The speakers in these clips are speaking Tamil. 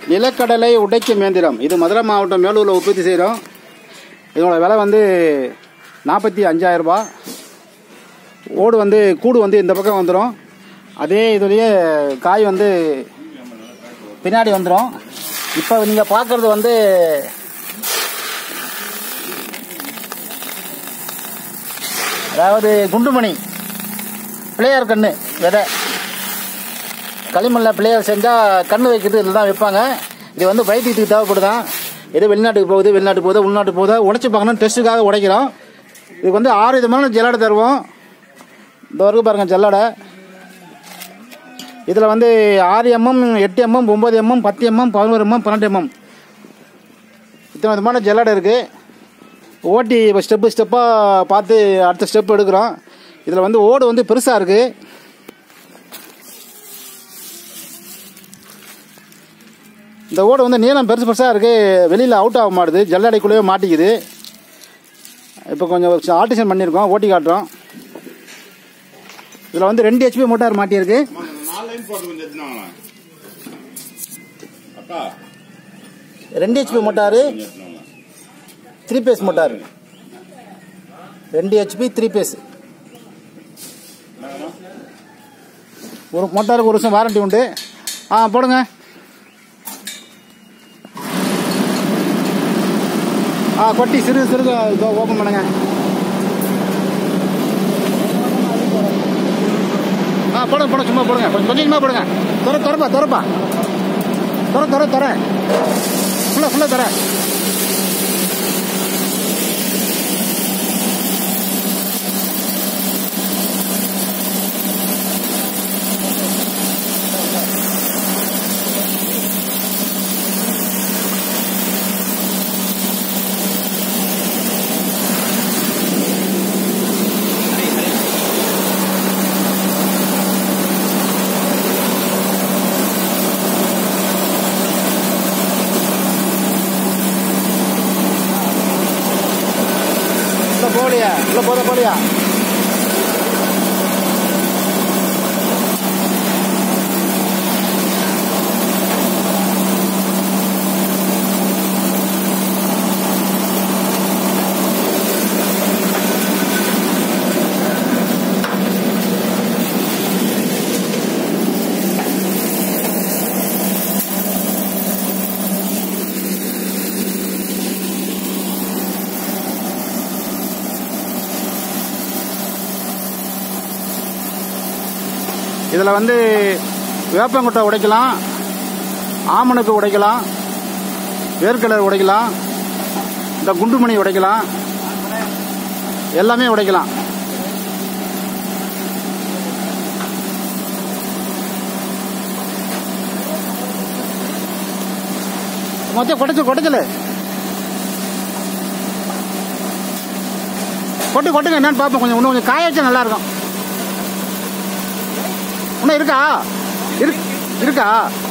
நிலக்கடலை உடைக்கும் இயந்திரம் இது மதுரை மாவட்டம் மேலூரில் உற்பத்தி செய்கிறோம் இதோட விலை வந்து நாற்பத்தி அஞ்சாயிரம் ரூபாய் ஓடு வந்து கூடு வந்து இந்த பக்கம் வந்துடும் அதே இதுலேயே காய் வந்து பின்னாடி வந்துடும் இப்போ நீங்கள் பார்க்குறது வந்து அதாவது குண்டுமணி பிள்ளையார் கண்ணு விதை களிமண்ணில் பிள்ளையார் செஞ்சால் கண்ணு வைக்கிறது இதில் தான் வைப்பாங்க இது வந்து வைத்தியத்துக்கு தேவைப்படுதான் எது வெளிநாட்டுக்கு போகுது வெளிநாட்டுக்கு போகுது உள்நாட்டுக்கு போகுது உடைச்சு பார்க்கணும் டெஸ்ட்டுக்காக உடைக்கிறோம் இதுக்கு வந்து ஆறு விதமான ஜல்லடை தருவோம் இந்த வரைக்கும் பாருங்கள் ஜல்லடை இதில் வந்து ஆறு எம்எம் எட்டு எம்எம் ஒம்பது எம்எம் பத்து எம்எம் பதினோரு எம்எம் பன்னெண்டு எம்எம் இத்தனை விதமான ஜல்லடை இருக்குது ஓட்டி இப்போ ஸ்டெப்பு ஸ்டெப்பாக பார்த்து அடுத்த ஸ்டெப் எடுக்கிறோம் இதில் வந்து ஓடு வந்து பெருசாக இருக்குது இந்த ஓடு வந்து நீளம் பெருசு பெருசாக இருக்குது வெளியில் அவுட் ஆக மாட்டுது ஜல்லடைக்குள்ளேயே மாட்டிக்குது இப்போ கொஞ்சம் ஆல்ட்ரேஷன் பண்ணியிருக்கோம் ஓட்டி காட்டுறோம் இதில் வந்து ரெண்டு ஹெச்பி மோட்டார் மாட்டியிருக்கு அம்மா, இந்த நாலு லைன் போடுறது கொஞ்சம் எடுத்துனாங்களா அக்கா ரெண்டு ஹெச்பி மோட்டாரு கொஞ்சம் எடுத்துனாங்களா த்ரீ பேஸ் மோட்டார் ரெண்டு ஹெச்பி த்ரீ பேஸ் ஒரு மோட்டாருக்கு ஒரு வருஷம் வாரண்டி உண்டு ஆ போடுங்க ஆ கொட்டி சிறு சிறு ஓப்பன் பண்ணுங்க ஆ போடுங்க போடுங்க சும்மா போடுங்க கொஞ்சம் கொஞ்சமாக போடுங்க துற துறப்பா துறப்பா துற துற துற ஃபுல்லாக ஃபுல்லாக துற உள்ள போலியா உள்ள போத போலியா இதில் வந்து வேப்பங்குட்டை உடைக்கலாம் ஆமணுக்கு உடைக்கலாம் வேர்க்கடலை உடைக்கலாம் இந்த குண்டுமணி உடைக்கலாம் எல்லாமே உடைக்கலாம் மொத்தம் கொடைச்சு கொடைச்சல கொட்டு கொட்டுங்க என்னன்னு பார்ப்போம் கொஞ்சம் இன்னும் கொஞ்சம் காய வச்சா நல்லா இருக்கும் இன்னும் இருக்கா இருக்கு இருக்கா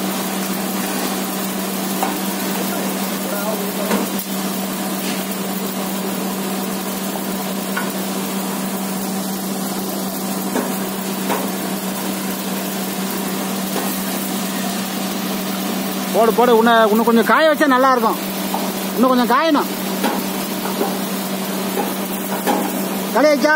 போடு போடு உன்னை இன்னும் கொஞ்சம் காய வச்சா நல்லா இருக்கும் இன்னும் கொஞ்சம் காயணும் கலையாச்சா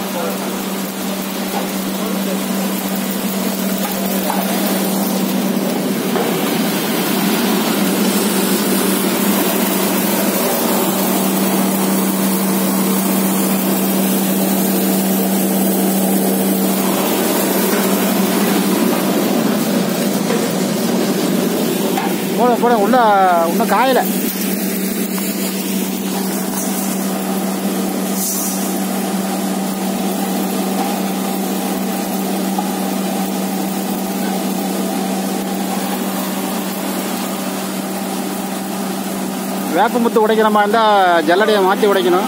போட போட உள்ள இன்னும் காயல வேப்பமுத்து உடைக்கிற மாதிரி இருந்தால் ஜல்லடையை மாற்றி உடைக்கணும்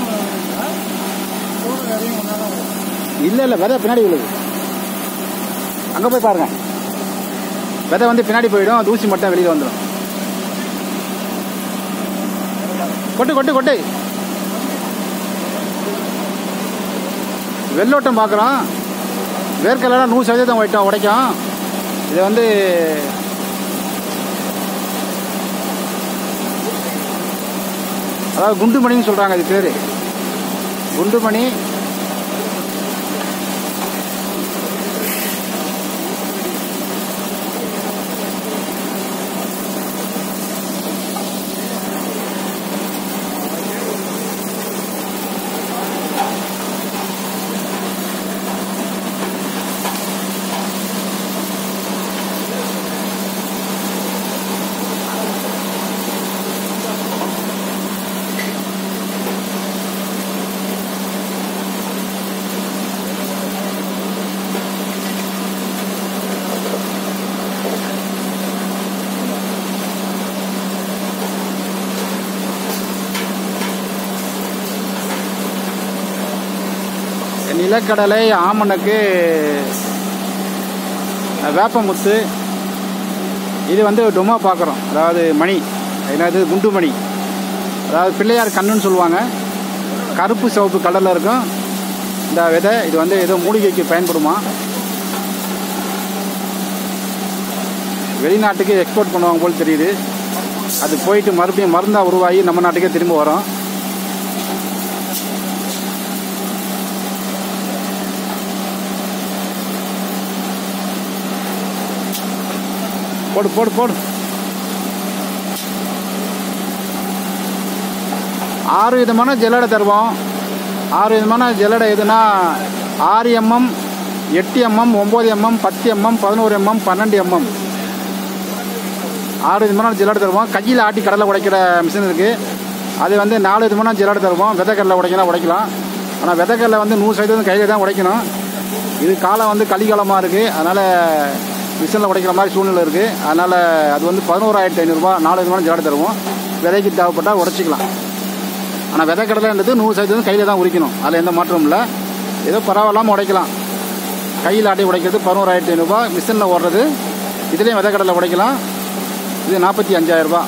இல்லை இல்லை விதை பின்னாடி விழுது அங்கே போய் பாருங்க விதை வந்து பின்னாடி போயிடும் தூசி மட்டும் வெளியில் வந்துடும் கொட்டு கொட்டு கொட்டு வெள்ளோட்டம் பார்க்குறோம் வேர்க்கடலாம் நூறு சதவீதம் உடைக்கும் உடைக்கும் இது வந்து அதாவது குண்டுமணின்னு சொல்கிறாங்க அது பேர் குண்டுமணி நிலக்கடலை ஆமணக்கு வேப்பமுத்து இது வந்து டொமா பார்க்குறோம் அதாவது மணி என்னது குண்டு மணி அதாவது பிள்ளையார் கண்ணுன்னு சொல்லுவாங்க கருப்பு சிவப்பு கலரில் இருக்கும் இந்த விதை இது வந்து ஏதோ மூலிகைக்கு பயன்படுமா வெளிநாட்டுக்கு எக்ஸ்போர்ட் பண்ணுவாங்க போல் தெரியுது அது போயிட்டு மறுபடியும் மருந்தாக உருவாகி நம்ம நாட்டுக்கே திரும்ப வரும் போடு போடு போடு ஆறு விதமான ஜல்லடை தருவோம் ஆறு விதமான ஜல்லடை எதுனா ஆறு எம்எம் எட்டு எம்எம் ஒம்பது எம்எம் பத்து எம்எம் பதினோரு எம்எம் பன்னெண்டு எம்எம் ஆறு விதமான ஜல்லடை தருவோம் கையில் ஆட்டி கடலை உடைக்கிற மிஷின் இருக்குது அது வந்து நாலு விதமான ஜல்லடை தருவோம் விதைக்கடலை உடைக்கலாம் உடைக்கலாம் ஆனால் விதைக்கடலை வந்து நூறு சதவீதம் கையில் தான் உடைக்கணும் இது காலம் வந்து கலிகாலமாக இருக்குது அதனால் மிஷினில் உடைக்கிற மாதிரி சூழ்நிலை இருக்குது அதனால் அது வந்து பதினோராயிரத்தி ஐநூறுரூவா நாலு விதமான ஜல்லடை தருவோம் விதைக்கு தேவைப்பட்டால் உடைச்சிக்கலாம் ஆனால் விதைக்கடலைன்றது நூறு சதவீதம் கையில் தான் உரிக்கணும் அதில் எந்த மாற்றமும் இல்லை ஏதோ பரவாயில்லாமல் உடைக்கலாம் கையில் ஆட்டி உடைக்கிறது பதினோராயிரத்தி ஐநூறுரூபா மிஷினில் ஓடுறது இதுலேயும் விதைக்கடலை உடைக்கலாம் இது நாற்பத்தி அஞ்சாயிரரூபா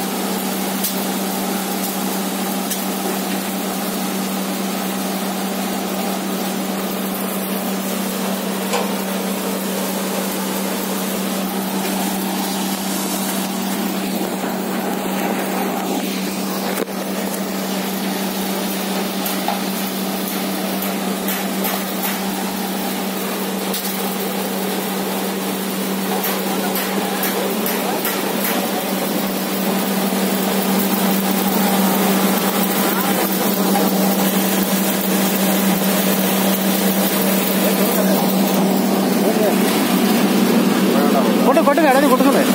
கொட்டு கொட்டுங்க எல்லாத்தையும் கொட்டு சொல்லு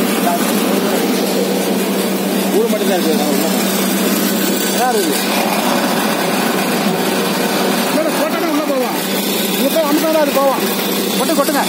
ஊர் மட்டும் தான் இருக்கு நல்லா இருக்குது இல்லை போட்டோன்னா உள்ள போவான் இங்கே போய் அமுத்தா அது போவான் கொட்டு கொட்டுங்க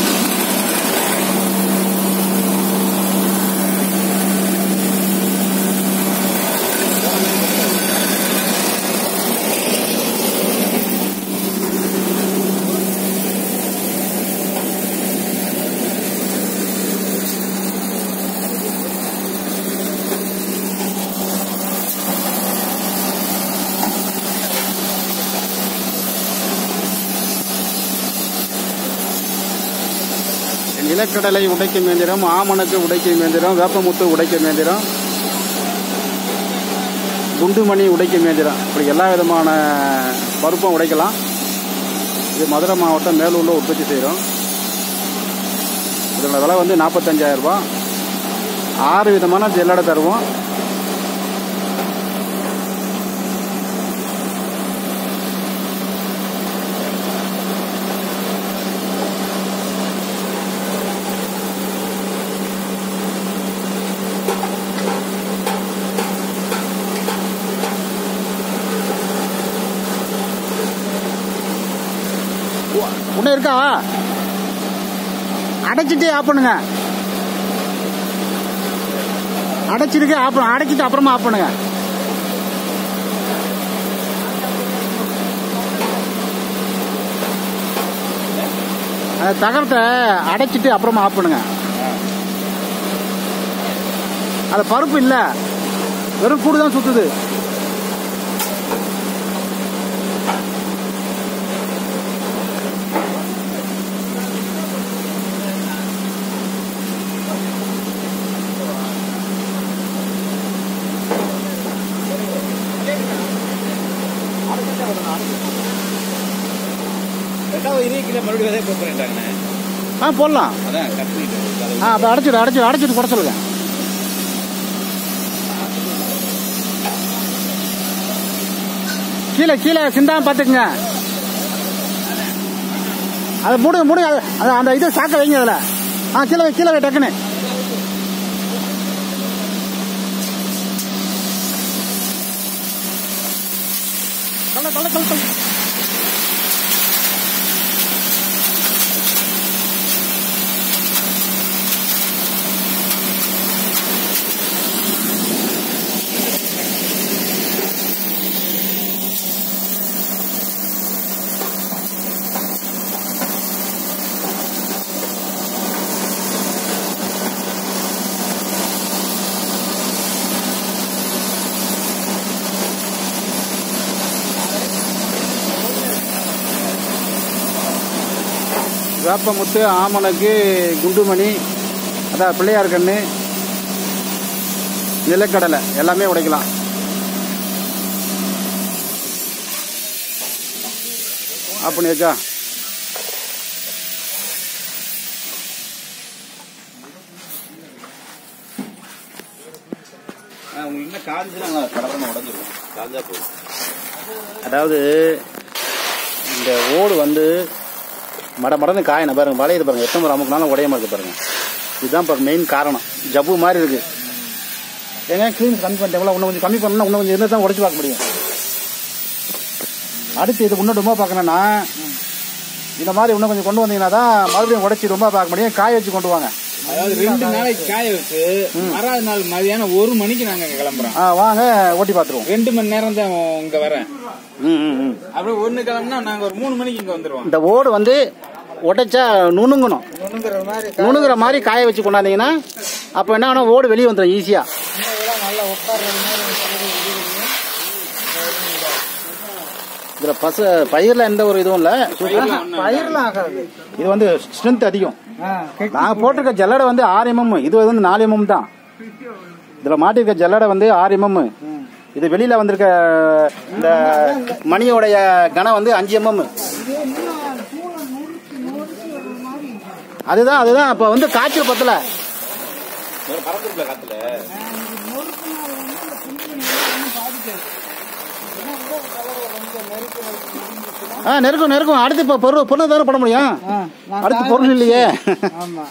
நிலக்கடலை உடைக்கும் இயந்திரம் ஆமணக்கு உடைக்கும் இயந்திரம் வேப்பமுத்து உடைக்கும் இயந்திரம் குண்டுமணி உடைக்கும் இயந்திரம் இப்படி எல்லா விதமான பருப்பும் உடைக்கலாம் இது மதுரை மாவட்டம் மேலூரில் உற்பத்தி செய்கிறோம் இதோட விலை வந்து நாற்பத்தஞ்சாயிரம் ரூபாய் ஆறு விதமான ஜெல்லடை தருவோம் ஒன்று இருக்கா அடைச்சிட்டு ஆஃப் பண்ணுங்க அடைச்சிருக்கு ஆஃப் அடைச்சிட்டு அப்புறமா ஆஃப் பண்ணுங்க அந்த தகரத்தை அடைச்சிட்டு அப்புறமா ஆஃப் பண்ணுங்க அது பருப்பு இல்லை வெறும் கூடு தான் சுத்துது ரெண்டாவது இருபது கிலோ மறுபடியும் விதை போட்டுறேன்டாங்கண்ணே ஆ போடலாம் அதான் கட் பண்ணிட்டு ஆ அப்போ அடைச்சிடு அடைச்சிடு அடைச்சிட்டு போட சொல்லுங்க கீழே கீழே சிந்தாம பார்த்துக்குங்க அதை மூடுங்க மூடுங்க அது- அது அந்த இது சாக்க வைங்க அதில் ஆ கீழே வை கீழே வை டக்குன்னு தள்ள தள்ள தள்ள தள்ள வேப்பமுத்து ஆமணக்கு குண்டுமணி அதான் பிள்ளையார் கண்ணு நிலக்கடலை எல்லாமே உடைக்கலாம் ஆஃப் பண்ணி வச்சா உங்களுக்கு என்ன காஞ்சுனா கடற்கரை உடஞ்சிருக்கும் காஞ்சா போதும் அதாவது இந்த ஓடு வந்து மட மடன்னு காயணும் பாருங்க வளையுது பாருங்க எத்தனை முறை அமுக்குனாலும் உடையாம இருக்கு பாருங்க இதுதான் இப்போ மெயின் காரணம் ஜவ்வு மாதிரி இருக்கு ஏங்க க்ளீன் கம்மி பண்ணிட்டேங்களா இன்னும் கொஞ்சம் கம்மி பண்ணணும் இன்னும் கொஞ்சம் இருந்தால் தான் உடைச்சு பார்க்க முடியும் அடுத்து இது இன்னும் ரொம்ப பார்க்கணும்னா இந்த மாதிரி இன்னும் கொஞ்சம் கொண்டு வந்தீங்கன்னா தான் மறுபடியும் உடைச்சி ரொம்ப பார்க்க முடியும் காய வச்சு கொண்டு வாங்க அதாவது ரெண்டு நாளைக்கு காய வச்சு மறாவது நாள் மதியானம் ஒரு மணிக்கு நாங்க இங்க கிளம்புறோம் ஆ வாங்க ஓட்டி பார்த்துருவோம் ரெண்டு மணி நேரம் தான் இங்க வரேன் ம் ம் ம் அப்படியே ஒண்ணு கிளம்புனா நாங்க ஒரு மூணு மணிக்கு இங்க வந்துருவோம் இந்த ஓடு வந்து உடைச்சா நுணுங்கணும் நுணுங்குற மாதிரி காய வச்சு கொண்டாந்தீங்கன்னா அப்போ என்ன ஆகும் ஓடு வெளியே வந்துடும் ஈஸியாக இதில் பச பயிரில் எந்த ஒரு இதுவும் இல்லை பயிரெலாம் ஆகாது இது வந்து ஸ்ட்ரென்த் அதிகம் ஆ, கெட்டி- நாங்கள் போட்டிருக்க ஜல்லடை வந்து ஆறு எம்எம் இது வந்து நாலு எம்எம் தான் இதில் மாட்டிருக்க ஜல்லடை வந்து ஆறு எம்எம் இது வெளியில் வந்திருக்க இந்த மணியோடைய கனம் வந்து அஞ்சு எம்எம் அதுதான் அதுதான் அப்போ வந்து காய்ச்சல் பத்தல பறந்துருக்கல காத்துல ஆ நெருக்கும் நெருக்கும் அடுத்து இப்போ பொருள் பொருள் தானே போட முடியும் ஆ, நான் அடுத்து காய பொருள் இல்லையே ஆமா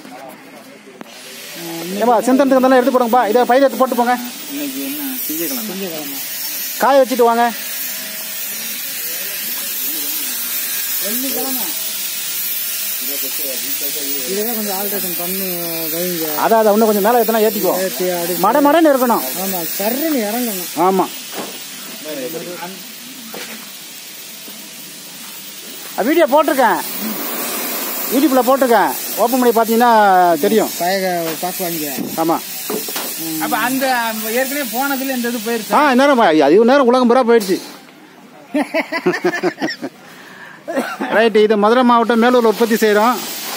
ஏப்பா சிந்தனத்துக்கு இருந்தாலும் எடுத்து போடுங்கப்பா இதை பயிர் எடுத்து போட்டு போங்க இன்னைக்கு என்ன திங்கக்கிழமை திங்கக்கிழமை காய வச்சுட்டு வாங்க வெள்ளிக்கிழமை இதெல்லாம் கொஞ்சம் ஆல்ட்ரேஷன் பண்ணி வைங்க அதான் அதை இன்னும் கொஞ்சம் மேலே எத்தனை ஏற்றிக்கோ ஏத்தி அடி மட மடன்னு இருக்கணும் ஆமா சர்றன்னு இறங்கணும் ஆமாம் வீடியோ போட்டிருக்கேன் யூடியூப்பில் போட்டிருக்கேன் ஓப்பன் பண்ணி பார்த்தீங்கன்னா தெரியும் பயக பார்க்குவாங்க ஆமாம் அப்ப அந்த ஏற்கனவே போனதுல இந்த இது போயிருச்சு ஆ நேரம் அது நேரம் உலகம் பூரா போயிடுச்சு ரைட்டு இது மதுரை மாவட்டம் மேலூர் உற்பத்தி செய்கிறோம்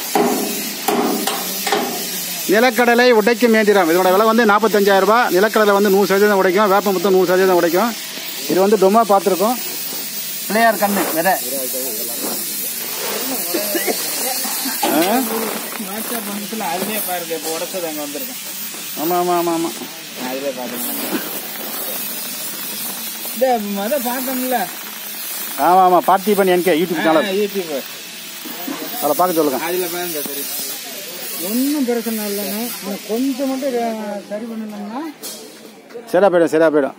நிலக்கடலை உடைக்கும் இயந்திரம் இதோட விலை வந்து நாற்பத்தஞ்சாயிரம் ரூபாய் நிலக்கடலை வந்து நூறு சதவீதம் உடைக்கும் வேப்ப மொத்தம் நூறு சதவீதம் உடைக்கும் இது வந்து டொமா பார்த்துருக்கோம் பிள்ளையார் கண்ணு விதை ஆ? வாட்ஸ்அப் பண்ணல அதுலயே பாருங்க இப்ப உடச்சது அங்க வந்திருக்கேன் ஆமாம் ஆமாம் ஆமாம் ஆமாம் அதுலயே பாத்துக்கலாம் இந்த மத பார்த்தோம்ல ஆமாம் ஆமாம் Parthiban NK YouTube channel YouTube அதில் பார்க்க சொல்லுங்க அதுல பாருங்க தெரியும் ஒன்றும் பிரச்சனை இல்லைங்க இன்னும் கொஞ்சம் மட்டும் இதை சரி பண்ணணும்னா சரியா போயிடும் சரியா போயிடும்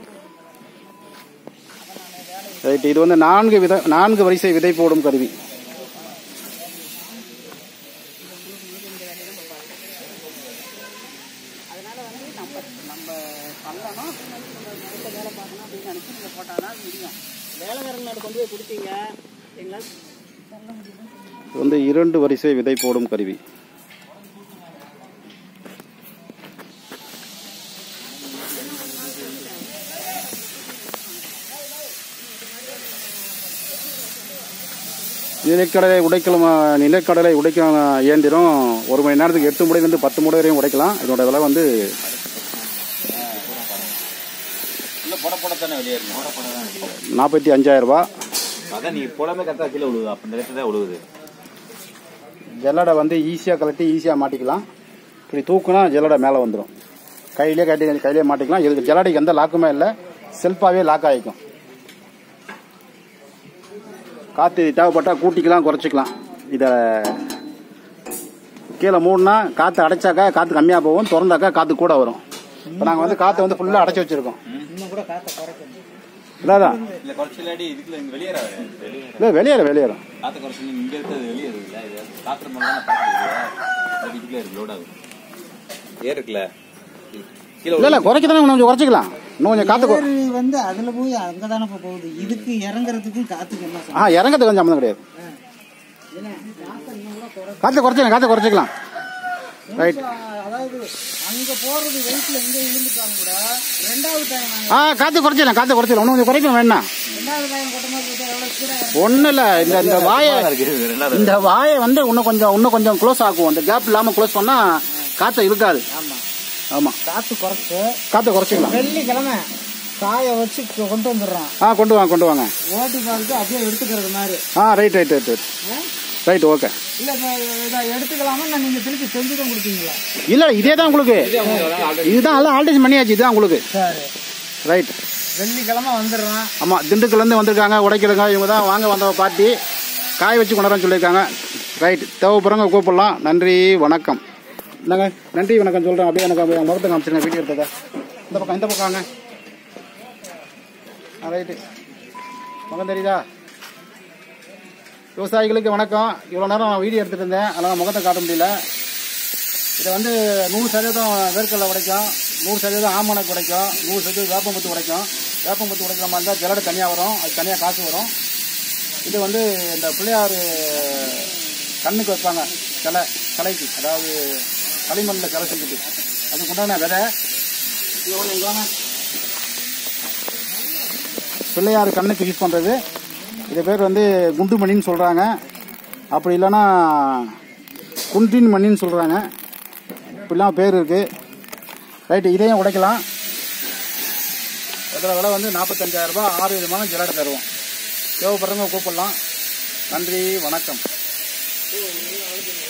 ரைட் இது வந்து நான்கு வித நான்கு வரிசை விதை போடும் கருவி இது வந்து இரண்டு வரிசை விதை போடும் கருவி நிலக்கடலை உடைக்கலாம் நிலக்கடலை உடைக்கும் இயந்திரம் ஒரு மணி நேரத்துக்கு எட்டு முடையிலிருந்து பத்து முடை வரையும் உடைக்கலாம் இதோட விலை வந்து இல்ல போட போட தானே வெளியேறணும் போட போட தான் நாற்பத்தி அஞ்சாயிரம் ரூபாய் அதான் நீ போடாம கரெக்டா கீழே விழுவுது அப்ப இந்த இடத்துல தான் விழுவுது ஜல்லடை வந்து ஈஸியாக கழட்டி ஈஸியாக மாட்டிக்கலாம் இப்படி தூக்குனா ஜல்லடை மேலே வந்துடும் கையிலே கட்டி கையிலே மாட்டிக்கலாம் இதுக்கு ஜல்லடைக்கு எந்த லாக்குமே இல்லை செல்ஃபாகவே லாக் ஆகிக்கும் காற்று தேவைப்பட்டால் கூட்டிக்கலாம் குறைச்சிக்கலாம் இதை கீழே மூடினா காற்று அடைச்சாக்கா காற்று கம்மியாக போகும் திறந்தாக்கா காற்று கூட வரும் இப்போ நாங்கள் வந்து காற்றை வந்து ஃபுல்லாக அடைச்சி வச்சுருக்கோம் இன்னும் கூட காற்றை குறைக்கணும் இல்லாதான் இல்ல குறைச்சலாடி இதுக்குள்ள இங்க வெளியேறாரு வெளியே இல்லை வெளியேறும் வெளியேறும் காத்த குறைச்சு இங்க இருக்கிறது வெளியேறுது இல்ல இது காத்துற மாதிரி தான் பாக்குறது இதுக்குள்ள இருக்கு லோட் ஆகுது ஏர் இருக்குல்ல கீழே இல்லை இல்லை குறைக்க தானே கொஞ்சம் குறைச்சிக்கலாம் இன்னும் கொஞ்சம் காற்று ஏறு வந்து அதுல போய் அங்கதானே இப்ப போகுது இதுக்கு இறங்குறதுக்கும் காத்துக்கு என்ன ஆ இறங்கிறது கொஞ்சம் சம்மந்தம் கிடையாது காற்றை குறைச்சிக்கலாம் காற்றை குறைச்சிக்கலாம் ரைட் அதாவது அங்க போறது வெயிட்ல எங்க விழுந்துட்டாங்க கூட ரெண்டாவது டைம் நாங்க ஆ காற்று குறைச்சிடலாம் காற்றை குறைச்சிடலாம் இன்னும் கொஞ்சம் குறைக்கணும் வேணா ரெண்டாவது டைம் கொட்டமாக போட்டு எவ்வளவு ஸ்பீடா ஒன்றும் இல்லை இந்த இந்த வாயை இருக்கு ரெண்டாவது இந்த வாயை வந்து இன்னும் கொஞ்சம் இன்னும் கொஞ்சம் க்ளோஸ் ஆக்குவோம் அந்த கேப் இல்லாமல் க்ளோஸ் பண்ணால் காற்றை இழுக்காது ஆமா ஆமாம் காத்து குறைச்சு காற்றை குறைச்சிக்கலாம் வெள்ளிக்கிழமை காய வச்சு கொ- கொண்டு வந்துடுறோம் ஆ கொண்டு வாங்க கொண்டு வாங்க ஓட்டி பார்த்து அப்படியே எடுத்துக்கிறது மாதிரி ஆ right right right right right okay இல்ல இப்ப இதை எடுத்துக்கலாமா நான் நீங்க திருப்பி செஞ்சு தான் கொடுப்பீங்களா இல்லை இதே தான் உங்களுக்கு இதுதான் எல்லாம் ஆல்டேஷன் பண்ணியாச்சு இதுதான் உங்களுக்கு சரி ரைட் வெள்ளிக்கிழமை வந்துடுறேன் ஆமாம் திண்டுக்கல்லேருந்து வந்திருக்காங்க உடைக்கிறங்க இவங்க தான் வாங்க வந்த பார்ட்டி காய வச்சு கொண்டாடுறேன்னு சொல்லியிருக்காங்க ரைட் தேவைப்படுறவங்க கூப்பிடலாம் நன்றி வணக்கம் என்னங்க நன்றி வணக்கம் சொல்கிறேன் அப்படியே எனக்கு அப்படியே முகத்தை காமிச்சிருங்க வீடியோ எடுத்ததை இந்த பக்கம் இந்த பக்கம் வாங்க ஆ ரைட்டு முகம் தெரியுதா விவசாயிகளுக்கு வணக்கம் இவ்வளோ நேரம் நான் வீடியோ எடுத்துகிட்டு இருந்தேன் அதனால் முகத்தை காட்ட முடியல இதை வந்து நூறு சதவீதம் வேர்க்கடலை உடைக்கும் நூறு சதவீதம் ஆமணக்கு உடைக்கும் நூறு சதவீதம் வேப்பம்புத்து உடைக்கும் வேப்பம்புத்து உடைக்கிற மாதிரி இருந்தால் ஜலடை தனியாக வரும் அது தனியாக காசு வரும் இது வந்து இந்த பிள்ளையார் கண்ணுக்கு வைப்பாங்க சிலை சிலைக்கு அதாவது களிமண்ணில் சிலை செஞ்சுட்டு அதுக்கு உண்டான விதை இது ஒண்ணு இங்க வாங்க. பிள்ளையார் கண்ணுக்கு யூஸ் பண்ணுறது இது பேர் வந்து குண்டு மணின்னு சொல்கிறாங்க அப்படி இல்லைன்னா குன்றின் மணின்னு சொல்கிறாங்க இப்படிலாம் பேர் இருக்குது ரைட்டு இதையும் உடைக்கலாம் இதில் விலை வந்து நாற்பத்தஞ்சாயிரம் ரூபாய் ஆறு விதமான ஜலடை தருவோம் தேவைப்படுறவங்க கூப்பிடலாம் நன்றி வணக்கம்